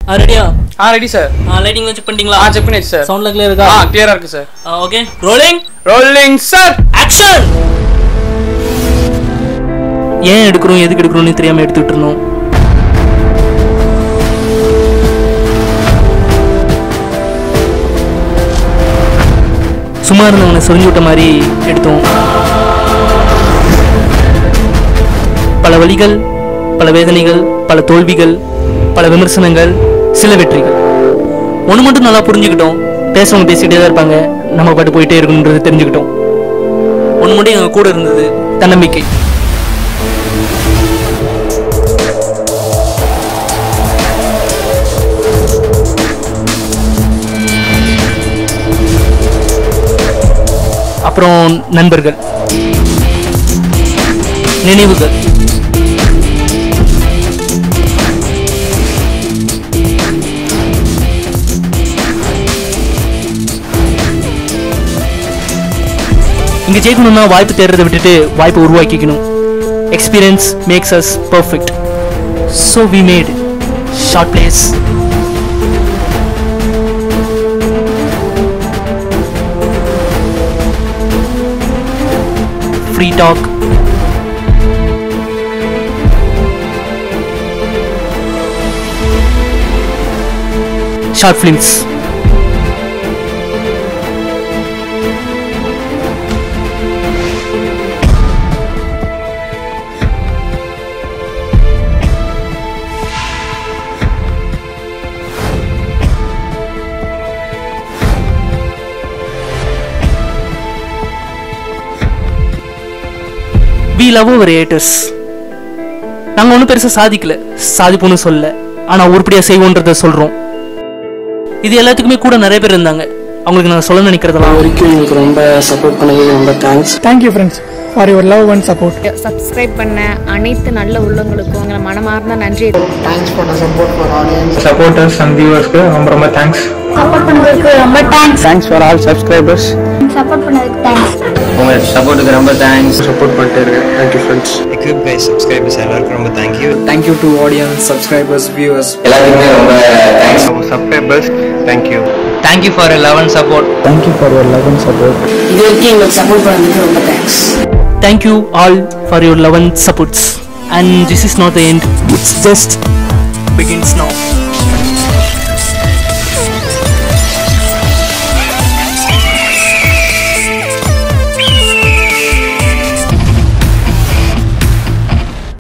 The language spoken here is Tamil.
ஆ ரெடியா ஆ ரெடி சார் ஆ லைட்டிங் செக் பண்ணிட்டீங்களா ஆ செக் பண்ணியாச்சு சார் சவுண்ட்ல கிளியர் இருக்கா ஆ கிளியரா இருக்கு sir okay rolling rolling sir action ஏன் எடுக்கிறோம் எதுக்கு எடுக்கிறோம்னு தெரியாம எடுத்துக்கிட்டு இருந்தோம் சும்மா இருந்தவனை சொரிஞ்சு விட்ட மாதிரி எடுத்தோம் பல வழிகள் பல வேதனைகள் பல தோல்விகள் பல விமர்சனங்கள் சில வெற்றிகள் ஒன்று மட்டும் நல்லா புரிஞ்சுக்கிட்டோம் பேசுறவங்க பேசிக்கிட்டே தான் இருப்பாங்க நம்ம பாட்டு போயிட்டே இருக்கணுன்றது தெரிஞ்சுக்கிட்டோம் ஒன்று மட்டும் எங்கள் கூட இருந்தது தன்னம்பிக்கை அப்புறம் நண்பர்கள் நினைவுகள் இங்க ஜெயிக்கணும்னா வாய்ப்பு தேடுறதை விட்டுட்டு வாய்ப்பை உருவாக்கிக்கணும் experience makes us perfect so we made short plays free talk short films we love our haters நாங்கள் ஒன்றும் பெருசாக சாதிக்கல சாதிப்போம்னு சொல்ல ஆனால் உருப்படியாக செய்வோன்றத சொல்கிறோம் இது எல்லாத்துக்குமே கூட நிறைய பேர் இருந்தாங்க அவங்களுக்கு நான் சொல்ல நினைக்கிறதெல்லாம் வரைக்கும் எனக்கு ரொம்ப சப்போர்ட் பண்ணதுக்கு ரொம்ப thanks thank you friends for your love and support subscribe பண்ண அனைத்து நல்ல உள்ளங்களுக்கும் உங்களை மனமார்ந்த நன்றி thanks for the support for audience supporters and வியூவர்ஸ்க்கு ரொம்ப ரொம்ப தேங்க்ஸ் சப்போர்ட் பண்ணதுக்கு ரொம்ப thanks thanks for all subscribers support பண்ணதுக்கு தேங்க்ஸ் உங்க சப்போர்ட்டுக்கு ரொம்ப தேங்க்ஸ் சப்போர்ட் பண்ணிட்டு இருக்கேன் தேங்க்யூ ஃப்ரெண்ட்ஸ் எக்யூப் கை சப்ஸ்கிரைபர்ஸ் எல்லாருக்கும் ரொம்ப thank you thank you to audience subscribers viewers எல்லாருக்குமே ரொம்ப thanks subscribers thank you thank you for love and support thank you for your love and support இது வரைக்கும் எங்களுக்கு சப்போர்ட் பண்ணதுக்கு ரொம்ப thanks thank you all for your love and supports and this is not the end it's just begins now